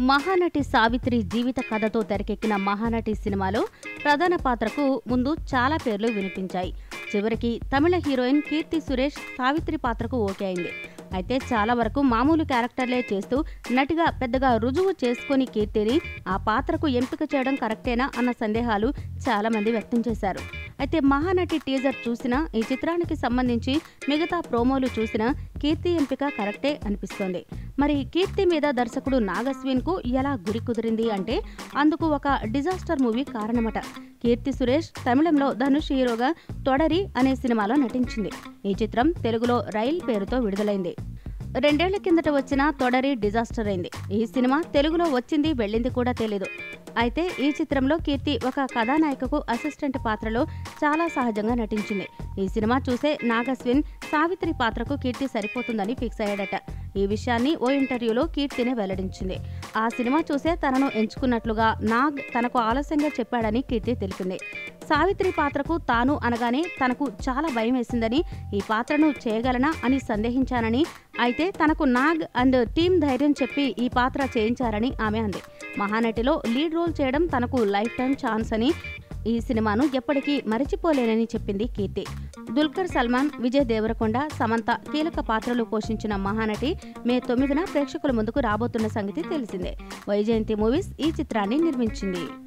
మహానటి సావిత్రి జీవిత కథతో తెరకెక్కిన మహానటి సినిమాలో ప్రధాన పాత్రకు ముందు చాలా పేర్లు వినిపించాయి చివరికి తమిళ హీరోయిన్ కీర్తి సురేష్ సావిత్రి పాత్రకు ఓకే అయింది అయితే చాలా వరకు మామూలు క్యారెక్టర్లే చేస్తూ నటిగా పెద్దగా రుజువు చేసుకొని కీర్తిని ఆ పాత్రకు ఎంపిక చేయడం కరెక్టేనా అన్న సందేహాలు చాలా మంది వ్యక్తం చేశారు అయితే మహానటి టీజర్ చూసినా ఈ చిత్రానికి సంబంధించి మిగతా ప్రోమోలు చూసినా కీర్తి ఎంపిక కరెక్టే అనిపిస్తోంది మరి కీర్తి మీద దర్శకుడు నాగస్విన్ కు ఎలా గురి కుదిరింది అంటే అందుకు ఒక డిజాస్టర్ మూవీ కారణమట కీర్తి సురేష్ తమిళంలో ధనుష్ హీరోగా తొడరి అనే సినిమాలో నటించింది ఈ చిత్రం తెలుగులో రైల్ పేరుతో విడుదలైంది రెండేళ్ల కిందట వచ్చిన తొడరి డిజాస్టర్ అయింది ఈ సినిమా తెలుగులో వచ్చింది వెళ్ళింది కూడా తెలీదు అయితే ఈ చిత్రంలో కీర్తి ఒక కథానాయికకు అసిస్టెంట్ పాత్రలో చాలా సహజంగా నటించింది ఈ సినిమా చూసే నాగస్విన్ సావిత్రి పాత్రకు కీర్తి సరిపోతుందని ఫిక్స్ అయ్యాడట ఈ విషయాన్ని ఓ ఇంటర్వ్యూలో కీర్తినే వెల్లడించింది ఆ సినిమా చూసే తనను ఎంచుకున్నట్లుగా నాగ్ తనకు ఆలస్యంగా చెప్పాడని కీర్తి తెలిపింది సావిత్రి పాత్రకు తాను అనగానే తనకు చాలా భయం వేసిందని ఈ పాత్రను చేయగలనా అని సందేహించానని అయితే తనకు నాగ్ అండ్ టీం ధైర్యం చెప్పి ఈ పాత్ర చేయించారని ఆమె అంది మహానటిలో లీడ్ రోల్ చేయడం తనకు లైఫ్ టైం ఛాన్స్ అని ఈ సినిమాను ఎప్పటికీ మరచిపోలేనని చెప్పింది కీర్తి దుల్కర్ సల్మాన్ విజయ్ దేవరకొండ సమంత కీలక పాత్రలు పోషించిన మహానటి మే తొమ్మిదిన ప్రేక్షకుల ముందుకు రాబోతున్న సంగతి తెలిసిందే వైజయంతి మూవీస్ ఈ చిత్రాన్ని నిర్మించింది